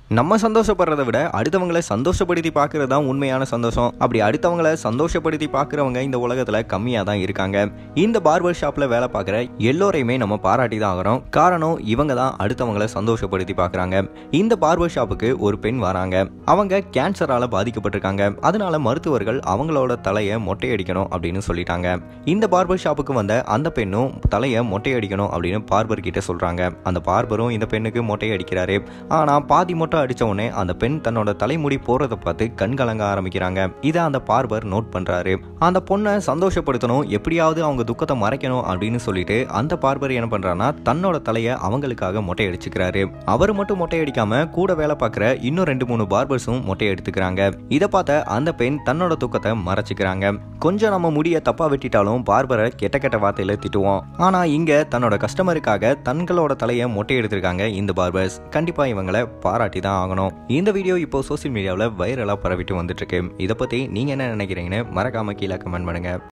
நம்ம சந்தோஷப்படுறத விட அடுத்தவங்களை சந்தோஷப்படுத்தி பார்க்கறது தான் உண்மையான சந்தோஷம் அப்படி அடுத்தவங்களை சந்தோஷப்படுத்தி பார்க்குறவங்க இந்த உலகத்தில் கம்மியாக தான் இருக்காங்க இந்த பார்பர் ஷாப்பில் வேலை பார்க்குற எல்லோரையுமே நம்ம பாராட்டி தான் ஆகிறோம் காரணம் இவங்க தான் அடுத்தவங்களை சந்தோஷப்படுத்தி பார்க்குறாங்க இந்த பார்பர் ஷாப்புக்கு ஒரு பெண் வராங்க அவங்க கேன்சரால் பாதிக்கப்பட்டிருக்காங்க அதனால மருத்துவர்கள் அவங்களோட தலையை மொட்டையடிக்கணும் அப்படின்னு சொல்லிட்டாங்க இந்த பார்பர் ஷாப்புக்கு வந்த அந்த பெண்ணும் தலையை மொட்டையடிக்கணும் அப்படின்னு பார்பர் கிட்ட சொல்றாங்க அந்த பார்பரும் இந்த பெண்ணுக்கு மொட்டை அடிக்கிறாரு ஆனா பாதி மொட்டை அடிச்ச உடனே அந்த பெண் தன்னோட தலைமுடி போறதை பார்த்து கண் கலங்க ஆரம்பிக்கிறாங்க இதை அந்த பார்பர் நோட் பண்றாரு அந்த பொண்ணை சந்தோஷப்படுத்தணும் எப்படியாவது அவங்க துக்கத்தை மறைக்கணும் அப்படின்னு சொல்லிட்டு அந்த பார்பர் என்ன பண்றாருன்னா தன்னோட தலையை அவங்களுக்காக மொட்டை அடிச்சுக்கிறாரு அவர் மட்டும் மொட்டை அடிக்காம கூட வேலை பார்க்குற இன்னும் ரெண்டு மூணு பார்பர்ஸும் மொட்டை எடுத்துக்கிறாங்க இதை பார்த்த அந்த பெண் தன்னோட துக்கத்தை மறைச்சிக்கிறாங்க கொஞ்சம் நம்ம முடிய தப்பா வெட்டிட்டாலும் பார்பரை கெட்ட கெட்ட வார்த்தையில திட்டுவோம் ஆனா இங்க தன்னோட கஸ்டமருக்காக தங்களோட தலையை மொட்டை எடுத்திருக்காங்க இந்த பார்பர்ஸ் கண்டிப்பா இவங்களை பாராட்டி தான் ஆகணும் இந்த வீடியோ இப்போ சோசியல் மீடியாவில் வைரலா பரவிட்டு வந்துட்டு இருக்கு இதை பத்தி நீங்க என்ன நினைக்கிறீங்கன்னு மறக்காம கீழே கமெண்ட் பண்ணுங்க